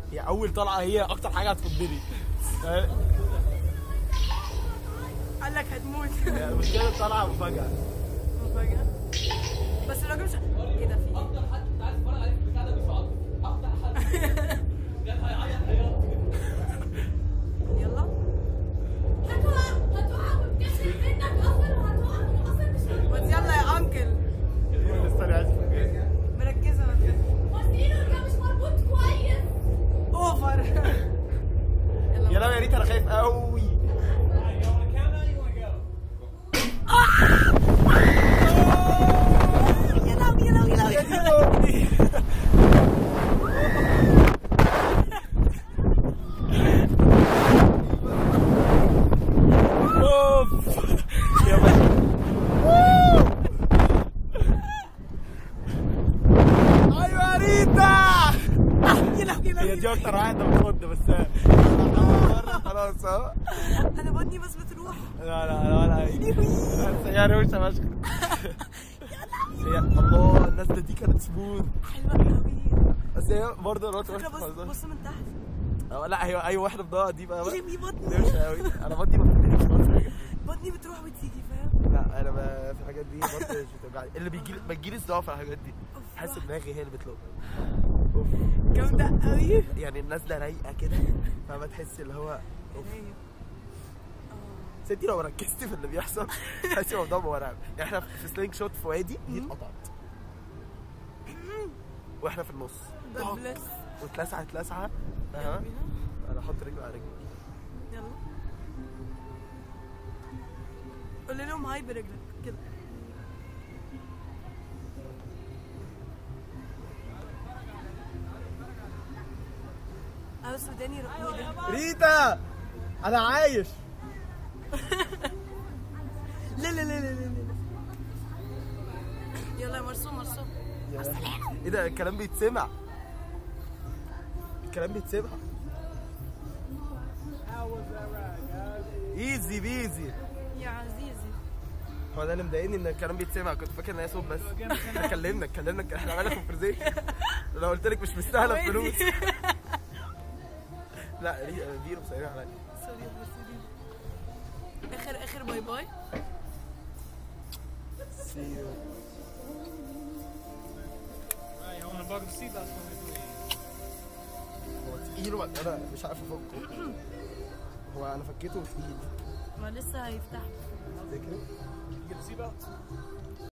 هي اول طلعه هي اكتر حاجه هتخضني آه، قال لك هتموت هي المشكله الطلعه مفاجاه مفاجأة بس الراجل مش ايه ده في اكتر حد كنت عايز اتفرج عليه في البتاع ده مش عاطف اكتر حد كان هيعيط عياط يلا هتقع هتقع وبتفرق منك اصلا وهتقع واصلا مش بس يلا يا انكل لسه انا عايز أفاجئك. مركزة وسيله ده مش مربوط كويس اوفر يا لا يا ريت انا خايف قوي يا لهوي يا لهوي يا لهوي اوف يا باشا ايوه يا ريتا يا لهوي يا هي لهوي دي اكتر واحده بتخض بس مرة خلاص اه انا بطني بس بتروح لا لا لا لا يا روشه فشخ هي الله النازله دي كانت سموث حلوة قوي بس هي برضه انا فكرة بص بص من تحت اه لا هي اي واحده بضاعه دي بقى يا لهوي بطني روشه قوي انا بطني ما بتتقلقش خالص في الحاجات دي. بطني بتروح وتيجي فاهم لا انا ب- في الحاجات دي بطني مش بتوجعني اللي بيجي بتجيلي صداع في الحاجات دي أوف. بحس دماغي هي اللي بتلق جامدة قوي يعني النازله رايقه كده فما تحس اللي هو اوف بس انت لو ركزتي في اللي بيحصل تحسي الموضوع مرعب يعني احنا في سلينج شوت في وادي دي اتقطعت واحنا في النص God bless. واتلسعت لسعه اها انا احط رجلي على رجلي يلا قول لهم هاي برجلك كده اه سوداني رقودة ريتا انا عايش لا لا لا لا لا لا. يلا يا مرسوم مرسوم ايه ده الكلام بيتسمع الكلام بيتسمع ايزي بيزي يا عزيزي هو ده اللي مضايقني ان الكلام بيتسمع كنت فاكر ان هي صوت بس احنا اتكلمنا اتكلمنا احنا عملنا كونفرزيشن لو قلت لك مش مستاهله الفلوس لا ري- بيرو مسيرين عليا سوري يا مرسوم اخر اخر باي باي See you. you want to bug the seatbelts for me هو تقيل ولا انا مش عارف افكه هو انا فكيته وتقيل ما لسه هيفتح تفتكري؟ You get the seatbelts?